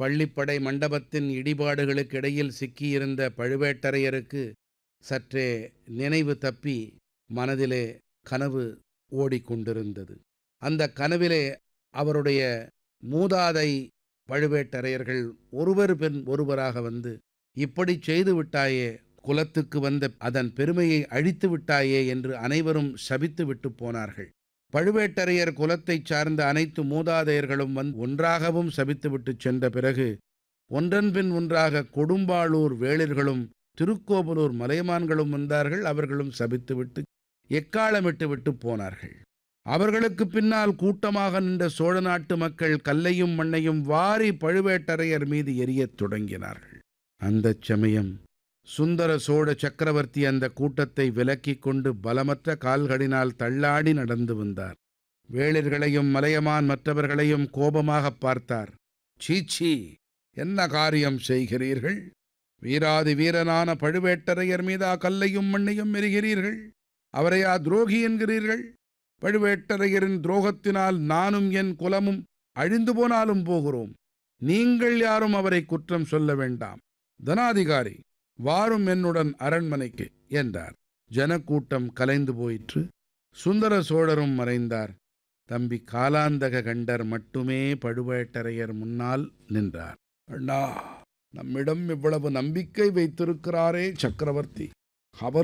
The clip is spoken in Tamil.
பள்ளிப்படை மண்டபத்தின் இடிபாடுகளுக்கு இடையில் சிக்கியிருந்த பழுவேட்டரையருக்கு சற்றே நினைவு தப்பி மனதிலே கனவு ஓடிக்கொண்டிருந்தது அந்த கனவிலே அவருடைய மூதாதை பழுவேட்டரையர்கள் ஒருவர் பின் ஒருவராக வந்து இப்படி செய்து விட்டாயே குலத்துக்கு வந்த அதன் பெருமையை அழித்து விட்டாயே என்று அனைவரும் சபித்து விட்டு போனார்கள் பழுவேட்டரையர் குலத்தைச் சார்ந்த அனைத்து மூதாதையர்களும் வந்து ஒன்றாகவும் சபித்துவிட்டு சென்ற பிறகு ஒன்றன் பின் ஒன்றாக கொடும்பாளூர் வேளிர்களும் திருக்கோவலூர் மலையமான்களும் வந்தார்கள் அவர்களும் சபித்துவிட்டு எக்காலமிட்டு விட்டு போனார்கள் அவர்களுக்கு பின்னால் கூட்டமாக நின்ற சோழ நாட்டு மக்கள் கல்லையும் மண்ணையும் வாரி பழுவேட்டரையர் மீது எரியத் தொடங்கினார்கள் அந்தச் சமயம் சுந்தர சோழ சக்கரவர்த்தி அந்த கூட்டத்தை விலக்கிக் கொண்டு பலமற்ற கால்களினால் தள்ளாடி நடந்து வந்தார் வேளிர்களையும் மலையமான் மற்றவர்களையும் கோபமாகப் பார்த்தார் சீச்சி என்ன காரியம் செய்கிறீர்கள் வீராதி வீரனான பழுவேட்டரையர் மீதா கல்லையும் மண்ணையும் எரிகிறீர்கள் அவரையா துரோகி என்கிறீர்கள் பழுவேட்டரையரின் துரோகத்தினால் நானும் என் குலமும் அழிந்து போனாலும் போகிறோம் நீங்கள் யாரும் அவரை குற்றம் சொல்ல வேண்டாம் தனாதிகாரி வாரும் என்னுடன் அரண்மனைக்கு என்றார் ஜனக்கூட்டம் கலைந்து போயிற்று சுந்தர சோழரும் மறைந்தார் தம்பி காலாந்தக கண்டர் மட்டுமே பழுவேட்டரையர் முன்னால் நின்றார் அண்ணா நம்மிடம் இவ்வளவு நம்பிக்கை வைத்திருக்கிறாரே சக்கரவர்த்தி அவர்